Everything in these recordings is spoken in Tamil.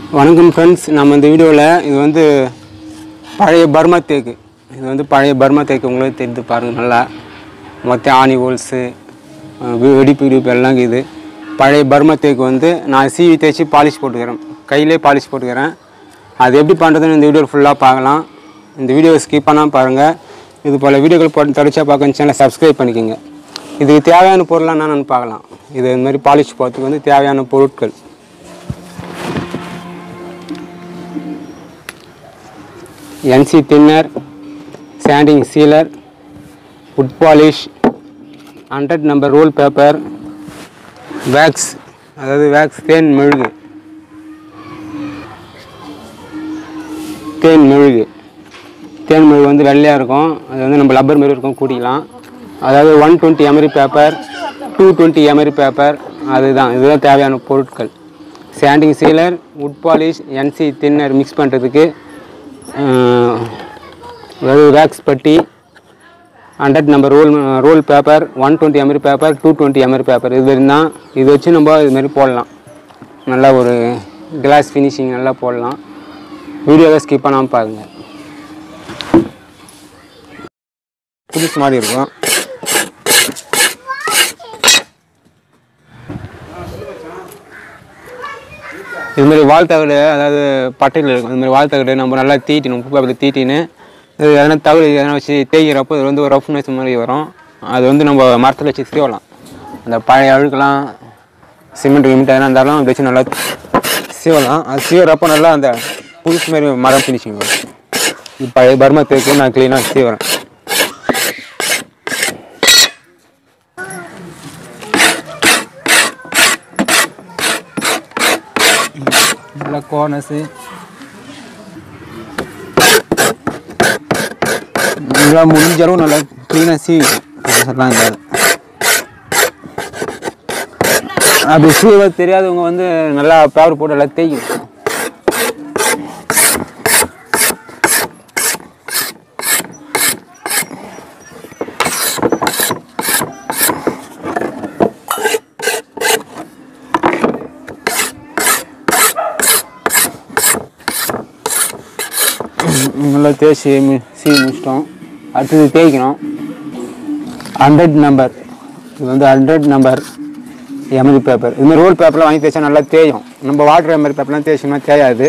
வணக்கம் ஃப்ரெண்ட்ஸ் நம்ம இந்த வீடியோவில் இது வந்து பழைய பர்மா தேக்கு இது வந்து பழைய பர்மா தேக்கு உங்களுக்கு தெரிந்து பாருங்கள் நல்லா மொத்த ஆணி ஹோல்ஸு வெடிப்பு வெடிப்பு எல்லாம் இது பழைய பர்மா தேக்கு வந்து நான் சீவி தேய்ச்சி பாலிஷ் போட்டுக்கிறேன் கையிலே பாலிஷ் போட்டுக்கிறேன் அது எப்படி பண்ணுறதுன்னு இந்த வீடியோ ஃபுல்லாக பார்க்கலாம் இந்த வீடியோவை ஸ்கிப் பண்ணாமல் பாருங்கள் இது போல் வீடியோக்கள் போட்டு தொடர்ச்சியாக பார்க்க சேனலை சப்ஸ்கிரைப் பண்ணிக்கோங்க இதுக்கு தேவையான பொருள்லாம் என்னென்னு பார்க்கலாம் இது இந்த மாதிரி பாலிஷ் போகிறதுக்கு வந்து தேவையான பொருட்கள் N C thinner sanding sealer wood polish hundred number roll paper wax அதாவது வேக்ஸ் தேன் மெழுகு தேன் மெழுகு தேன் மெழுகு வந்து வெள்ளையாக இருக்கும் அது வந்து நம்ம லப்பர் மாரி இருக்கும் கூட்டிக்கலாம் அதாவது one twenty emery paper two twenty emery paper அதுதான் இதுதான் தேவையான பொருட்கள் sanding sealer wood polish N C thinner mix பண்ணுறதுக்கு அதாவது wax putty hundred number roll roll paper one twenty emery paper two twenty emery paper இது வரையும் தான் இது வச்சு நம்ம இதுமாரி போடலாம் நல்லா ஒரு கிளாஸ் ஃபினிஷிங் நல்லா போடலாம் வீடியோவை ஸ்கிப் பண்ணாமல் பாருங்கள் புதுசு மாதிரி இருக்கும் இது மாதிரி வால் தகடு அதாவது பட்டையில் இருக்கும் இது மாதிரி வால் தகடு நம்ம நல்லா தீட்டிணும் உப்பு பேப்பரில் தீட்டின்னு இது எதனா தகடு எதனா வச்சு தேய்க்கிறப்போ இது வந்து ஒரு ரஃப்னஸ் மாதிரி வரும் அது வந்து நம்ம மரத்தில் வச்சு சீவலாம் அந்த பழைய அழுக்கெல்லாம் சிமெண்ட் கிமெண்ட் எதனா இருந்தாலும் அதை வச்சு நல்லா சீவலாம் அது சீவுறப்போ நல்லா அந்த புதுசு மாதிரி மரம் ஃபினிஷிங் வரும் இது பழைய பர்மா தேக்கு நான் க்ளீனாக சீவுறேன் நல்லா கோனஸு நல்லா முடிஞ்ச அளவு நல்லா க்ளீனாக சீவிக்கும் அதெல்லாம் இல்லை அப்படி சீவ தெரியாதவங்க வந்து நல்லா பேப்பர் போட்டு நல்லா தேய்க்கணும் நல்லா தேய்ச்சி மு- சீவி முடிச்சிட்டோம் அடுத்தது தேய்க்கணும் ஹண்ட்ரட் நம்பர் இது வந்து ஹண்ட்ரட் நம்பர் எமரி பேப்பர் இதுமாதிரி ரோல் பேப்பர்லாம் வாங்கி தேய்ச்சா நல்லா தேயும் நம்ம வாட்டர் எமரி பேப்பர்லாம் தேய்ச்சோம்னா தேயாது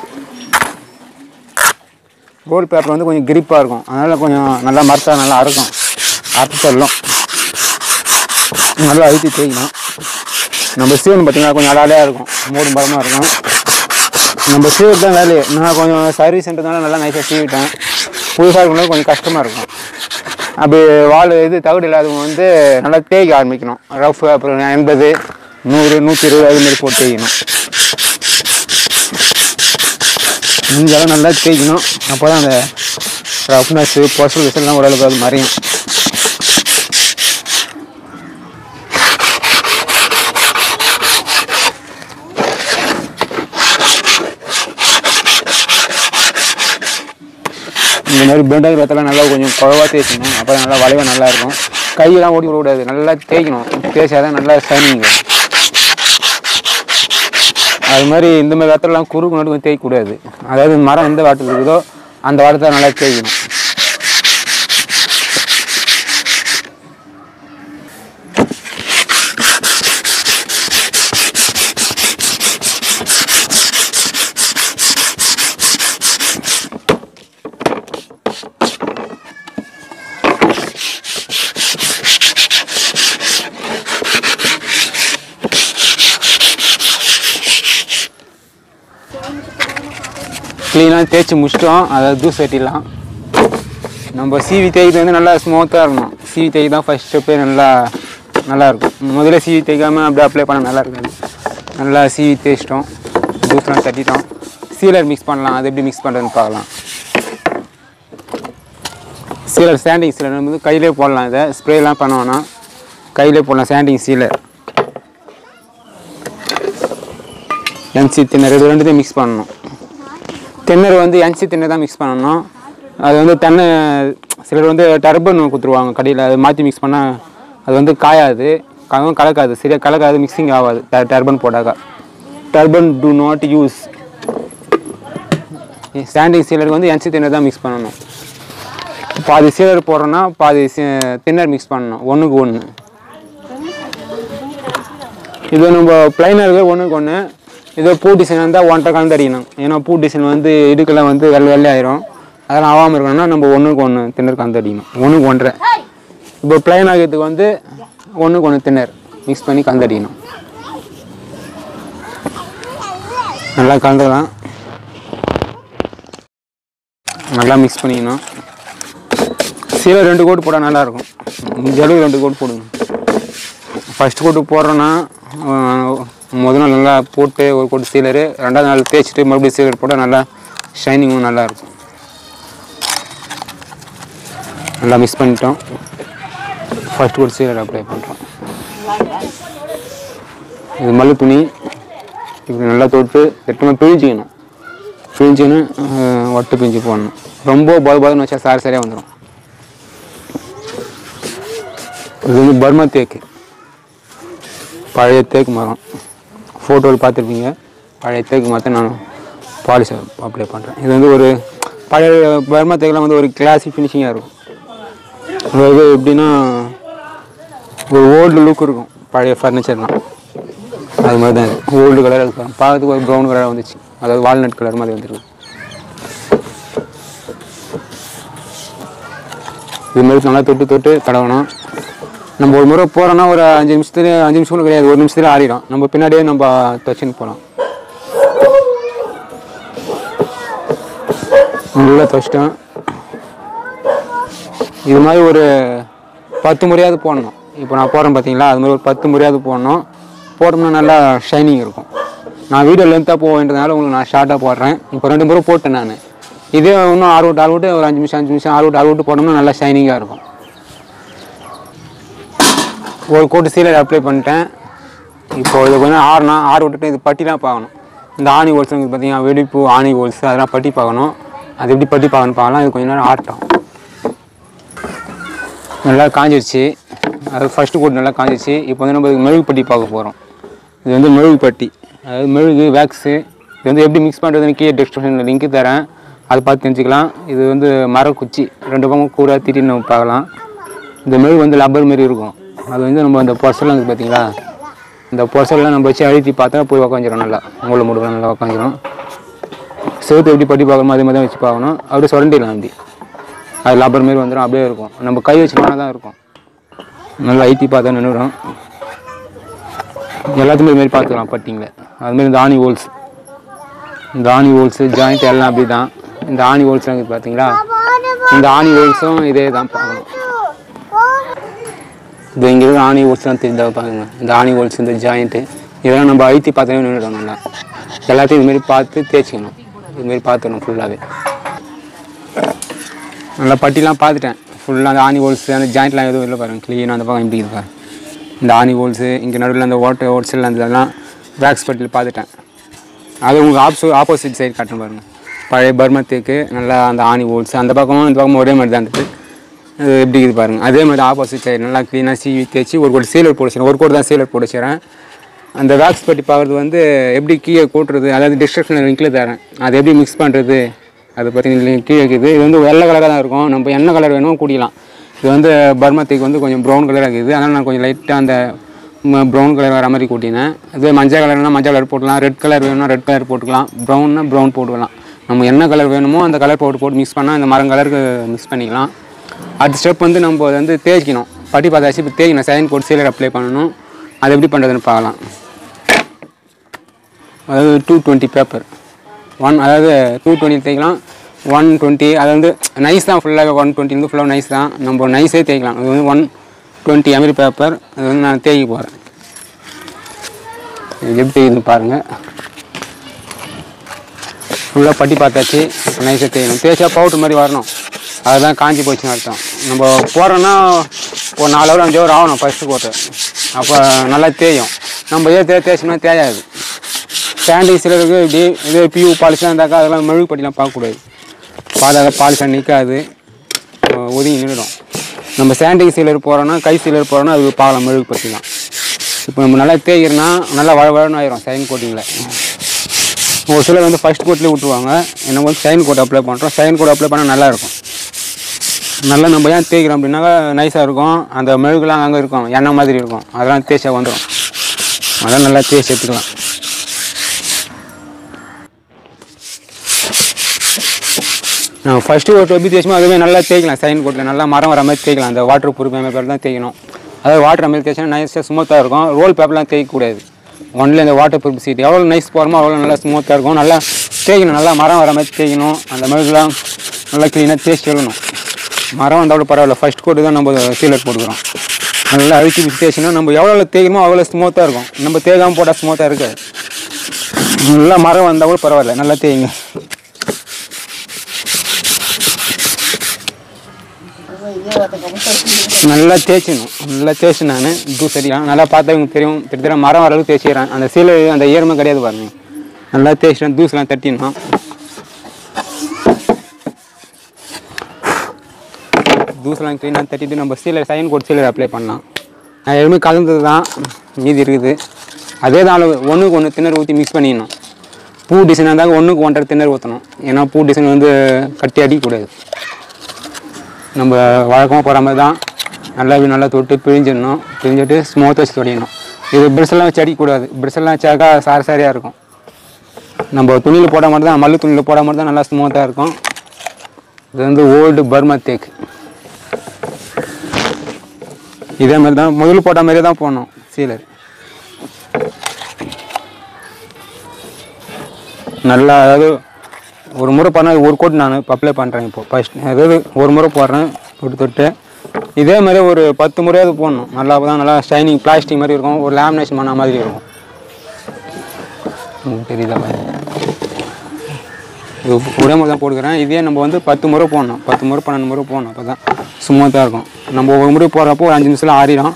ரோல் பேப்பர் வந்து கொஞ்சம் கிரிப்பாக இருக்கும் அதனால் கொஞ்சம் நல்லா மரத்தா நல்லா அறுக்கும் அறுத்து தள்ளும் நல்லா அழுத்தி தேய்க்கணும் நம்ம சீவன் பார்த்தீங்கன்னா கொஞ்சம் அடாலையாக இருக்கும் மூடும் படமாக இருக்கும் நம்ம சீவிட்டு தான் வேலையே நான் கொஞ்சம் சர்வீஸ் சென்டர்னால நல்லா நைஸாக சீவிட்டேன் புதுசாக இருக்கும்போது கொஞ்சம் கஷ்டமாக இருக்கும் அப்படி வால் இது தகுடு இல்லாதவங்க வந்து நல்லா தேய்க்க ஆரம்பிக்கணும் ரஃப் அப்புறம் எண்பது நூறு நூற்றி இருபது அது மாதிரி போட்டு தேய்க்கணும் முடிஞ்சாலும் நல்லா தேய்க்கணும் அப்போ தான் அந்த ரஃப்னஸ்ஸு பொசல் விசல்லாம் ஓரளவுக்கு அது மறையும் இந்த மாதிரி பெண்டாக ரத்தெல்லாம் நல்லா கொஞ்சம் குழவா தேய்க்கணும் அப்போ நல்லா வளைவாக நல்லா இருக்கும் கையெல்லாம் ஓடி விடக்கூடாது நல்லா தேய்க்கணும் தேய்ச்சாதான் நல்லா ஷைனிங் வரும் அது மாதிரி இந்த மாதிரி ரத்தம்லாம் குறுக்கு நடுக்கும் தேய்க்கக்கூடாது அதாவது மரம் எந்த வாட்டத்தில் இருக்குதோ அந்த வாட்டத்தை நல்லா தேய்க்கணும் க்ளீனாக தேய்ச்சி முடிச்சிட்டோம் அதாவது தூசு வெட்டிடலாம் நம்ம சீவி தேய்க்கிறது வந்து நல்லா ஸ்மூத்தாக இருக்கணும் சீவி தேய்க்கு தான் ஃபஸ்ட் ஸ்டெப்பே நல்லா நல்லா இருக்கும் முதல்ல சீவி தேய்க்காமல் அப்படியே அப்ளை பண்ண நல்லா இருக்காது நல்லா சீவி தேய்ச்சிட்டோம் தூசெலாம் தட்டிட்டோம் சீலர் மிக்ஸ் பண்ணலாம் அது எப்படி மிக்ஸ் பண்ணுறதுன்னு பார்க்கலாம் சீலர் சாண்டிங் சீலர் வந்து கையிலே போடலாம் இதை ஸ்ப்ரேலாம் பண்ண வேணாம் கையிலே போடலாம் சாண்டிங் சீலர் என்சி தின்னர் இது ரெண்டுத்தையும் மிக்ஸ் பண்ணணும் தென்னர் வந்து என்சி தென்னர் தான் மிக்ஸ் பண்ணணும் அது வந்து தென்னை சிலர் வந்து டர்பன் கொடுத்துருவாங்க கடையில் அது மாற்றி மிக்ஸ் பண்ணால் அது வந்து காயாது அதுவும் கலக்காது சரியாக கலக்காது மிக்சிங் ஆகாது டர்பன் போட்டாக்கா turpentine to not use standing சீலருக்கு வந்து என்சி தின்னர் தான் மிக்ஸ் பண்ணணும் பாதி சீலர் போடுறோன்னா பாதி தின்னர் மிக்ஸ் பண்ணணும் ஒன்றுக்கு ஒன்று இது நம்ம பிளைனாக இருக்கிற ஒன்றுக்கு ஒன்று இதோ பூ டிசைன் இருந்தால் ஒன்றரை கலந்து அடிக்கணும் ஏன்னா பூ டிசைன் வந்து இடுக்கெல்லாம் வந்து வெள்ளை வெள்ளை ஆயிரும் அதெல்லாம் ஆகாமல் இருக்கணும்னா நம்ம ஒன்றுக்கு ஒன்று தின்னர் கலந்து அடிக்கணும் ஒன்றுக்கு ஒன்றரை இப்போ பிளைன் ஆகிறதுக்கு வந்து ஒன்றுக்கு ஒன்று தின்னர் மிக்ஸ் பண்ணி கலந்து அடிக்கணும் நல்லா கலந்துக்கலாம் நல்லா மிக்ஸ் பண்ணிக்கணும் சீலை ரெண்டு கோட்டு போட்டால் நல்லாயிருக்கும் ஜலுவு ரெண்டு கோட்டு போடுங்க ஃபஸ்ட் கோட்டு போடுறோன்னா ஆஹ், முதல் நாள் நல்லா போட்டு ஒரு கோட்டு சீலரு ரெண்டாவது நாள் தேய்ச்சிட்டு மறுபடியும் சீலர் போட்டால் நல்லா ஷைனிங்கும் நல்லா இருக்கும் நல்லா மிக்ஸ் பண்ணிட்டோம் ஃபர்ஸ்ட் கோட் சீலர் அப்ளை பண்ணுறோம் இது மல்லு துணி இப்படி நல்லா தொட்டு எட்டுமே பிழிஞ்சிக்கணும் பிழிஞ்சின்னு ஆஹ், ஒட்டு பிஞ்சு போடணும் ரொம்ப பது பதுன்னு வச்சா சாரி சரியாக வந்துடும் இது வந்து பர்மா தேக்கு பழைய தேக்கு மரம் ஃபோட்டோவில் பார்த்துருப்பீங்க பழைய தேக்கு மரத்தை நான் பாலிஷ் அப்ளை பண்ணுறேன் இது வந்து ஒரு பழைய பர்மா தேக்கெலாம் வந்து ஒரு கிளாசிக் ஃபினிஷிங்காக இருக்கும் அதாவது எப்படின்னா ஒரு ஓல்டு லுக் இருக்கும் பழைய ஃபர்னிச்சர்லாம் அது மாதிரி தான் இது ஓல்டு கலர் அது பாருங்க. பார்க்கறதுக்கு ஒரு ப்ரௌன் கலராக வந்துச்சு அதாவது வால்நட் கலர் மாதிரி வந்துருக்கு இது மாதிரி நல்லா தொட்டு தொட்டு தடவணும் நம்ம ஒரு முறை போகிறோன்னா ஒரு அஞ்சு நிமிஷத்துல அஞ்சு நிமிஷம் கூட கிடையாது ஒரு நிமிஷத்துல ஆறிடும் நம்ம பின்னாடியே நம்ம தச்சுன்னு போகலாம் நல்லா தச்சிட்டோம் இது மாதிரி ஒரு பத்து முறையாவது போடணும் இப்போ நான் போடுறேன் பார்த்தீங்களா அது மாதிரி ஒரு பத்து முறையாவது போடணும் போட்டோம்னா நல்லா ஷைனிங் இருக்கும் நான் வீடியோ லென்த்தாக போவேன்றதுனால உங்களுக்கு நான் ஷார்ட்டாக போடுறேன் இப்போ ரெண்டு முறை போட்டேன் நான் இதே இன்னும் ஆறு விட்டு ஆறு விட்டு ஒரு அஞ்சு நிமிஷம் அஞ்சு நிமிஷம் ஆறு விட்டு ஆறு விட்டு போட்டோம்னா நல்லா ஷைனிங்காக இருக்கும் ஒரு கோட்டு சீலர் அப்ளை பண்ணிட்டேன் இப்போ இது கொஞ்சம் ஆறுனா ஆறு விட்டுட்டு இது பட்டிலாம் பார்க்கணும் இந்த ஆணி ஹோல்ஸ் பார்த்தீங்கன்னா வெடிப்பு ஆணி ஹோல்ஸ் அதெல்லாம் பட்டி பார்க்கணும் அது எப்படி பட்டி பார்க்கணும் பார்க்கலாம் இது கொஞ்ச நேரம் ஆட்டம் நல்லா காஞ்சிருச்சு அது ஃபஸ்ட்டு கோட் நல்லா காஞ்சிருச்சு இப்போ வந்து நம்ம இதுக்கு மெழுகு பட்டி பார்க்க போகிறோம் இது வந்து மெழுகு பட்டி அதாவது மெழுகு வேக்ஸு இது வந்து எப்படி மிக்ஸ் பண்ணுறதுன்னு கீழே டிஸ்கிரிப்ஷனில் லிங்க் தரேன் அதை பார்த்து தெரிஞ்சுக்கலாம் இது வந்து மரக்குச்சி ரெண்டு பக்கம் கூட திட்டி நம்ம பார்க்கலாம் இந்த மெழுகு வந்து லப்பர் மாரி இருக்கும் அது வந்து நம்ம அந்த பொசலாம் இருக்குது பார்த்தீங்களா இந்த பொசல்லாம் நம்ம வச்சு அழுத்தி பார்த்தா போய் உக்காஞ்சிரும் நல்லா மூளை முடுக்கலாம் நல்லா உக்காஞ்சிரும் செவுத்து எப்படி பட்டி பார்க்கணுமோ அதே மாதிரி தான் வச்சு பார்க்கணும் அப்படியே சுரண்டிடலாம் அப்படி அது லப்பர் மாரி வந்துடும் அப்படியே இருக்கும் நம்ம கை வச்சு பண்ணால் தான் இருக்கும் நல்லா ஐட்டி பார்த்தா நின்றுடும் எல்லாத்துமே இது மாதிரி பார்த்துக்கலாம் பட்டிங்கள அதுமாரி இந்த ஆணி ஹோல்ஸ் இந்த ஆணி ஹோல்ஸு ஜாயிண்ட் எல்லாம் அப்படி தான் இந்த ஆணி ஹோல்ஸ் இருக்குது பார்த்தீங்களா இந்த ஆணி ஹோல்ஸும் இதே தான் பார்க்கணும் இது இங்கே இருக்கிற ஆணி ஹோல்ஸ்லாம் தெரிஞ்சா பாருங்க இந்த ஆணி ஹோல்ஸ் இந்த ஜாயிண்ட்டு இதெல்லாம் நம்ம ஐத்தி பார்த்தாலே நின்றுடும் நல்லா எல்லாத்தையும் இதுமாரி பார்த்து தேய்ச்சிக்கணும் இதுமாரி பார்த்துக்கணும் ஃபுல்லாகவே நல்லா பட்டிலாம் பார்த்துட்டேன் ஃபுல்லாக அந்த ஆணி ஹோல்ஸ் அந்த ஜாயிண்ட்லாம் எதுவும் இல்லை பாருங்க க்ளீனாக அந்த பக்கம் எப்படி இருக்கு இந்த ஆணி ஹோல்ஸு இங்கே நடுவில் அந்த ஓட்டை ஓட்ஸில் அந்த இதெல்லாம் பேக்ஸ் பட்டியில் பார்த்துட்டேன் அது உங்களுக்கு ஆப்ஸோ ஆப்போசிட் சைடு காட்டணும் பாருங்க பழைய பர்மா தேக்கு நல்லா அந்த ஆணி ஹோல்ஸ் அந்த பக்கமும் இந்த பக்கமும் ஒரே மாதிரி தான் இருந்தது அது எப்படி இது பாருங்க அதே மாதிரி ஆப்போசிட் சைடு நல்லா க்ளீனாக சீவி தேய்ச்சி ஒரு கோடி சீலர் போட வச்சுறேன் ஒரு கோடி தான் சீலர் போட வச்சுறேன் அந்த வேக்ஸ் பட்டி பார்க்குறது வந்து எப்படி கீழே கூட்டுறது அதாவது டிஸ்கிரிப்ஷனில் லிங்கில் தரேன் அது எப்படி மிக்ஸ் பண்ணுறது அதை பற்றி கீழே இருக்குது இது வந்து வெள்ளை கலராக தான் இருக்கும் நம்ம என்ன கலர் வேணுமோ கூட்டிக்கலாம் இது வந்து பர்மத்திக்கு வந்து கொஞ்சம் ப்ரௌன் கலராக இருக்குது அதனால் நான் கொஞ்சம் லைட்டாக அந்த ப்ரௌன் கலர் வர மாதிரி கூட்டினேன் இதே மஞ்சள் கலர்னா மஞ்சள் கலர் போட்டுக்கலாம் ரெட் கலர் வேணும்னா ரெட் கலர் போட்டுக்கலாம் ப்ரௌன்னா ப்ரௌன் போட்டுக்கலாம் நம்ம என்ன கலர் வேணுமோ அந்த கலர் போட்டு போட்டு மிக்ஸ் பண்ணால் அந்த மரம் கலருக்கு மிக்ஸ் பண்ணிக்கலாம் அடுத்த ஸ்டெப் வந்து நம்ம அதை வந்து தேய்க்கணும் பட்டி பார்த்தாச்சு இப்போ தேய்க்கணும் சைன் போட்டு சீலர் அப்ளை பண்ணணும் அது எப்படி பண்ணுறதுன்னு பார்க்கலாம் அதாவது டூ டுவெண்ட்டி பேப்பர் ஒன் அதாவது டூ டுவெண்ட்டி தேய்க்கலாம் ஒன் டுவெண்ட்டி அது வந்து நைஸ் தான் ஃபுல்லாக ஒன் டுவெண்ட்டி வந்து ஃபுல்லாக நைஸ் தான் நம்ம நைஸே தேய்க்கலாம் அது வந்து ஒன் டுவெண்ட்டி எம்எல் பேப்பர் அது வந்து நான் தேய்க்க போகிறேன் இது எப்படி இது பாருங்கள் ஃபுல்லாக பட்டி பார்த்தாச்சு நைஸாக தேய்க்கணும் தேய்ச்சா பவுட்ரு மாதிரி வரணும் அதுதான் காஞ்சி போச்சுன்னு அர்த்தம் நம்ம போடுறோன்னா ஒரு நாலு ஹவர் அஞ்சு ஹவர் ஆகணும் ஃபஸ்ட்டு கோட்டு அப்போ நல்லா தேயும் நம்ம ஏன் தே தேய்ச்சோம்னா தேயாது ஸ்டாண்டிங் சிலருக்கு இப்படி இதே பியூ பாலிஷ்லாம் இருந்தாக்கா அதெல்லாம் மெழுகு பட்டிலாம் பார்க்கக்கூடாது பார்த்தா பாலிஷாக நிற்காது ஒதுங்கி நின்றுடும் நம்ம ஸ்டாண்டிங் சீலர் போகிறோன்னா கை சீலர் போகிறோன்னா அது பார்க்கலாம் மெழுகு பட்டிலாம் இப்போ நம்ம நல்லா தேய்க்கிறோன்னா நல்லா வள வளன்னு ஆயிரும் சைன் கோட்டிங்கில் ஒரு சிலர் வந்து ஃபர்ஸ்ட் கோட்லேயே விட்ருவாங்க எனக்கு வந்து செகண்ட் கோட் அப்ளை பண்ணுறோம் செகண்ட் கோட் அப்ளை பண்ணால் நல்லாயிருக்கும் நல்லா நம்ம ஏன் தேய்க்கிறோம் அப்படின்னாக்கா நைஸாக இருக்கும் அந்த மெழுகுலாம் அங்கே இருக்கும் எண்ணெய் மாதிரி இருக்கும் அதெல்லாம் தேய்ச்சா வந்துடும் அதெல்லாம் நல்லா தேய்ச்சி எடுத்துக்கலாம் நான் ஃபஸ்ட்டு ஒரு எப்படி தேய்ச்சோமோ அதுவே நல்லா தேய்க்கலாம் சைன் கோட்டில் நல்லா மரம் வர மாதிரி தேய்க்கலாம் அந்த வாட்டர் ப்ரூஃப் பேப்பர் தான் தேய்க்கணும் அதாவது வாட்டர் மாதிரி தேய்ச்சா நைஸாக ஸ்மூத்தாக இருக்கும் ரோல் பேப்பர்லாம் தேய்க்கக்கூடாது ஒன்லி இந்த வாட்டர் ப்ரூஃப் சீட் எவ்வளோ நைஸ் போகிறோமோ அவ்வளோ நல்லா ஸ்மூத்தாக இருக்கும் நல்லா தேய்க்கணும் நல்லா மரம் வர மாதிரி தேய்க்கணும் அந்த மெழுகுலாம் நல்லா க்ளீனாக தேய்ச்சி சொல்லணும் மரம் வந்தாலும் பரவாயில்ல ஃபர்ஸ்ட் கோட்டு தான் நம்ம சீலர் போட்டுக்கிறோம் நல்லா அழுத்தி பிடிச்சி தேய்ச்சினா நம்ம எவ்வளோ தேய்க்கணுமோ அவ்வளோ ஸ்மூத்தாக இருக்கும் நம்ம தேய்க்காமல் போட்டால் ஸ்மூத்தாக இருக்காது நல்லா மரம் வந்தால் கூட பரவாயில்ல நல்லா தேய்ங்க நல்லா தேய்ச்சிடணும் நல்லா தேய்ச்சி நான் இது சரியாக நல்லா பார்த்தா இவங்க தெரியும் கிட்டத்தட்ட மரம் வர அளவுக்கு தேய்ச்சிக்கிறேன் அந்த சீலை அந்த ஈரமே கிடையாது பாருங்க நல்லா தேய்ச்சிட்டேன் தூசெலாம் தட்டிடணும் தூசெலாம் க்ளீனாக தட்டிட்டு நம்ம சீலை சைன் கோட் சீலர் அப்ளை பண்ணலாம் நான் எதுவுமே கலந்தது தான் மீதி இருக்குது அதே தான் அளவு ஒன்றுக்கு ஒன்று திணறு ஊற்றி மிக்ஸ் பண்ணிடணும் பூ டிசைனாக இருந்தால் ஒன்றுக்கு ஒன்றரை திணறு ஊற்றணும் ஏன்னா பூ டிசைன் வந்து கட்டி அடிக்கக்கூடாது நம்ம வழக்கமாக போகிற மாதிரி தான் நல்லா இப்படி நல்லா தொட்டு பிழிஞ்சிடணும் பிழிஞ்சிட்டு ஸ்மூத்தாக வச்சு தொடையணும் இது பிரிசெல்லாம் வச்சு அடிக்கக்கூடாது பிரிசெல்லாம் வச்சாக்கா சாரி சாரியாக இருக்கும் நம்ம துணியில் போட மாதிரி தான் மல்லு துணியில் போட மாதிரி தான் நல்லா ஸ்மூத்தாக இருக்கும் இது வந்து ஓல்டு பர்மா தேக் இதே மாதிரி தான் முதல்ல போட்ட மாதிரியே தான் போடணும் சீலர் நல்லா அதாவது ஒரு முறை பண்ணால் ஒரு கோட் நான் இப்போ அப்ளை பண்ணுறேன் இப்போ ஃபஸ்ட் அதாவது ஒரு முறை போடுறேன் தொட்டு தொட்டு இதே மாதிரி ஒரு பத்து முறையாவது போடணும் நல்லா அப்போ தான் நல்லா ஷைனிங் பிளாஸ்டிக் மாதிரி இருக்கும் ஒரு லேமினேஷன் பண்ண மாதிரி இருக்கும் உங்களுக்கு தெரியுதா பாருங்க. இது ஒரே முறை தான் போட்டுக்கிறேன் இதே நம்ம வந்து பத்து முறை போடணும் பத்து முறை பன்னெண்டு முறை போடணும் அப்போ தான் சும்மாத்தான் இருக்கும் நம்ம ஒரு முறை போடுறப்போ ஒரு அஞ்சு நிமிஷத்தில் ஆறிடும்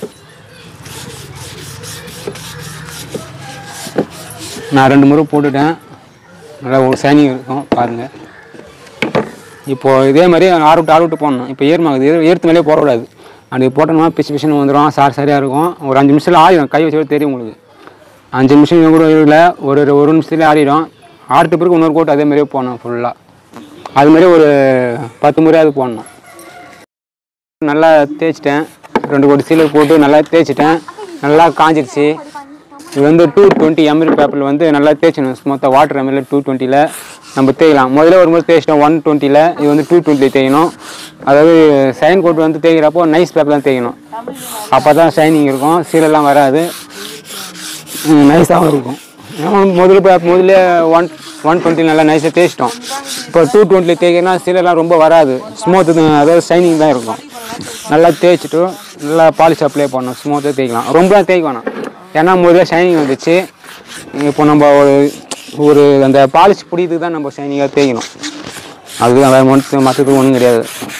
நான் ரெண்டு முறை போட்டுட்டேன் நல்லா ஒரு சைனிங் இருக்கும் பாருங்கள் இப்போ இதே மாதிரி ஆறு விட்டு ஆறு விட்டு போடணும் இப்போ ஏர்மாகுது ஏர்த்து மேலே போடக்கூடாது அப்படி போட்டோம்னா பிச்சு பிச்சுன்னு வந்துடும் சார் சரியாக இருக்கும் ஒரு அஞ்சு நிமிஷத்தில் ஆறிடும் கை வச்சு தெரியும் உங்களுக்கு அஞ்சு நிமிஷம் கூட இல்லை ஒரு ஒரு ஒரு நிமிஷத்துலேயே ஆறிடும் ஆறுட்டு பிறகு இன்னொரு கோட் அதே மாதிரியே போடணும் ஃபுல்லாக அது மாதிரி ஒரு பத்து முறையாவது போடணும் நல்லா தேய்ச்சிட்டேன் ரெண்டு கோடி சீலை போட்டு நல்லா தேய்ச்சிட்டேன் நல்லா காஞ்சிருச்சு இது வந்து டூ டுவெண்ட்டி எம்எல் பேப்பரில் வந்து நல்லா தேய்ச்சணும் ஸ்மூத்தாக வாட்டர் எம்எல் டூ டுவெண்ட்டியில் நம்ம தேய்க்கலாம் முதல்ல ஒரு முறை தேய்ச்சிட்டோம் ஒன் டுவெண்ட்டியில் இது வந்து டூ டுவெண்ட்டியில் தேய்க்கணும் அதாவது சைன் கோட் வந்து தேய்க்கிறப்போ நைஸ் பேப்பர் தான் தேய்க்கணும் அப்போ தான் ஷைனிங் இருக்கும் சீலெல்லாம் வராது நைஸாகவும் இருக்கும் ஏன்னா முதல்ல இப்போ முதல்ல ஒன் ஒன் டுவெண்ட்டி நல்லா நைஸாக தேய்ச்சிட்டோம் இப்போ டூ டுவெண்ட்டியில் தேய்க்கிறனா சீலெல்லாம் ரொம்ப வராது ஸ்மூத்து அதாவது ஷைனிங் தான் இருக்கும் நல்லா தேய்ச்சிட்டு நல்லா பாலிஷ் அப்ளை பண்ணணும் ஸ்மூத்தாக தேய்க்கலாம் ரொம்ப தேய்க்க வேணாம் ஏன்னா முதல்ல ஷைனிங் வந்துச்சு இப்போ நம்ம ஒரு ஒரு அந்த பாலிஷ் பிடிக்கிறதுக்கு தான் நம்ம ஷைனிங்காக தேய்க்கணும் அதுதான் வேறு மட்டும் மற்றதுக்கு ஒன்றும் கிடையாது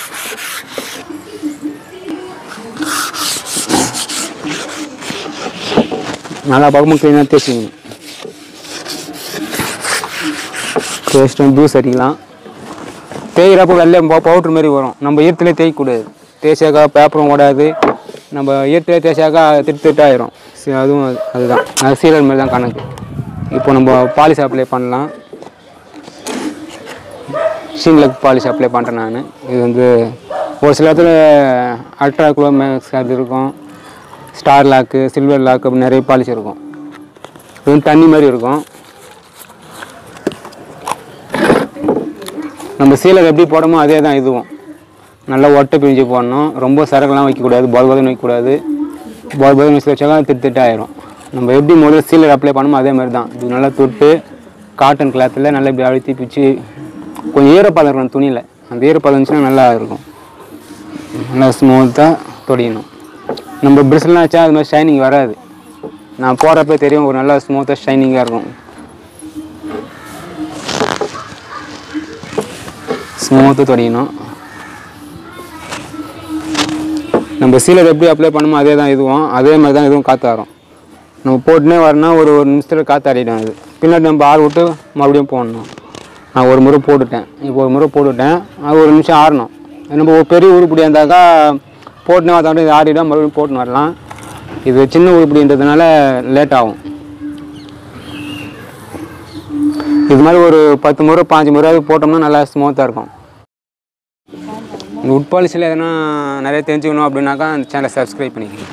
நல்லா பக்கமும் க்ளீனாக தேய்ச்சிக்கணும் தேய்ச்சிட்டு ஜூஸ் அடிக்கலாம் தேய்கிறப்போ வெள்ளை பவுட்ரு மாதிரி வரும் நம்ம ஈரத்துலேயே தேய்க்கக்கூடாது தேய்ச்சாக்கா பேப்பரும் ஓடாது நம்ம ஈரத்துலேயே தேய்ச்சாக்கா திட்டு திட்டாயிரும் சரி அதுவும் அது- அதுதான் அது சீரல் மாதிரி தான் கணக்கு இப்போ நம்ம பாலிஷ் அப்ளை பண்ணலாம் ஷீன்லக் பாலிஷ் அப்ளை பண்ணுறேன் நான் இது வந்து ஒரு சில இடத்துல அல்ட்ரா குளோ மேக்ஸ் அது இருக்கும் ஸ்டார் லாக்கு சில்வர் லாக் அப்படி நிறைய பாலிஷ் இருக்கும் இது வந்து தண்ணி மாதிரி இருக்கும் நம்ம சீலர் எப்படி போடமோ அதே தான் இதுவும் நல்லா ஒட்டை பிழிஞ்சு போடணும் ரொம்ப சரக்குலாம் வைக்கக்கூடாது பல்பதம் வைக்கக்கூடாது பல்பதம் வச்சு வச்சாக்கா திட்டு திட்டு ஆயிரும் நம்ம எப்படி முதல்ல சீலர் அப்ளை பண்ணமோ அதே மாதிரி தான் இது நல்லா தொட்டு காட்டன் கிளாத்தில் நல்லா இப்படி அழுத்தி பிச்சு கொஞ்சம் ஈரப்பதம் இருக்கணும் துணியில் அந்த ஈரப்பதம் இருந்துச்சுன்னா நல்லா இருக்கும் நல்லா ஸ்மூத்தாக தொடியணும் நம்ம பிரிஸ்லாம் வச்சா அது மாதிரி ஷைனிங் வராது நான் போகிறப்ப தெரியும் ஒரு நல்லா ஸ்மூத்தாக ஷைனிங்காக இருக்கும் ஸ்மூத்து தொடியணும் நம்ம சீலர் எப்படி அப்ளை பண்ணுமோ அதே தான் இதுவும் அதே மாதிரி தான் இதுவும் காற்று வரும் நம்ம போட்டுனே வரனா ஒரு ஒரு நிமிஷத்தில் காற்று ஆடிடும் அது பின்னாடி நம்ம ஆறு விட்டு மறுபடியும் போடணும் நான் ஒரு முறை போட்டுட்டேன் இப்போ ஒரு முறை போட்டுட்டேன் அது ஒரு நிமிஷம் ஆறணும் நம்ம ஒரு பெரிய உருப்படியாக இருந்தாக்கா போட்டுனே வரதோட இது ஆடிடும் மறுபடியும் போட்டுன்னு வரலாம் இது சின்ன உருப்படின்றதுனால லேட் ஆகும் இது மாதிரி ஒரு பத்து முறை பாஞ்சு முறையாவது போட்டோம்னா நல்லா ஸ்மூத்தாக இருக்கும் இந்த உட் பாலிசியில் எதனா நிறைய தெரிஞ்சுக்கணும் அப்படின்னாக்கா அந்த சேனலை சப்ஸ்கிரைப் பண்ணிக்கங்க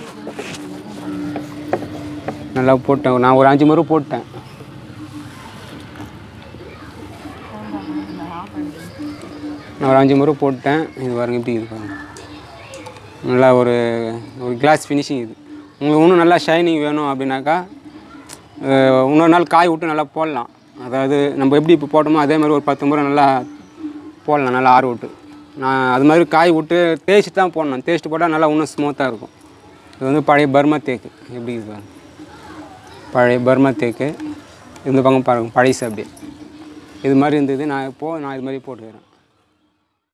நல்லா போட்டேன் நான் ஒரு அஞ்சு முறை போட்டேன் நான் ஒரு அஞ்சு முறை போட்டேன் இது பாருங்க இப்படி இது பாருங்க நல்லா ஒரு ஒரு கிளாஸ் ஃபினிஷிங் இது உங்களுக்கு இன்னும் நல்லா ஷைனிங் வேணும் அப்படின்னாக்கா அஹ், இன்னொரு நாள் காய் விட்டு நல்லா போடலாம் அதாவது நம்ம எப்படி இப்போ போட்டோமோ அதே மாதிரி ஒரு பத்து முறை நல்லா போடலாம் நல்லா ஆறு விட்டு நான் அது மாதிரி காய் விட்டு தேய்ச்சி தான் போடணும் தேய்ச்சிட்டு போட்டால் நல்லா இன்னும் ஸ்மூத்தாக இருக்கும் இது வந்து பழைய பர்மா தேக்கு எப்படி இது பாருங்க பழைய பர்மா தேக்கு இந்த பக்கம் பாருங்க பழைசு அப்படியே இது மாதிரி இருந்தது நான் இப்போ நான் இது மாதிரி போட்டுக்கிறேன்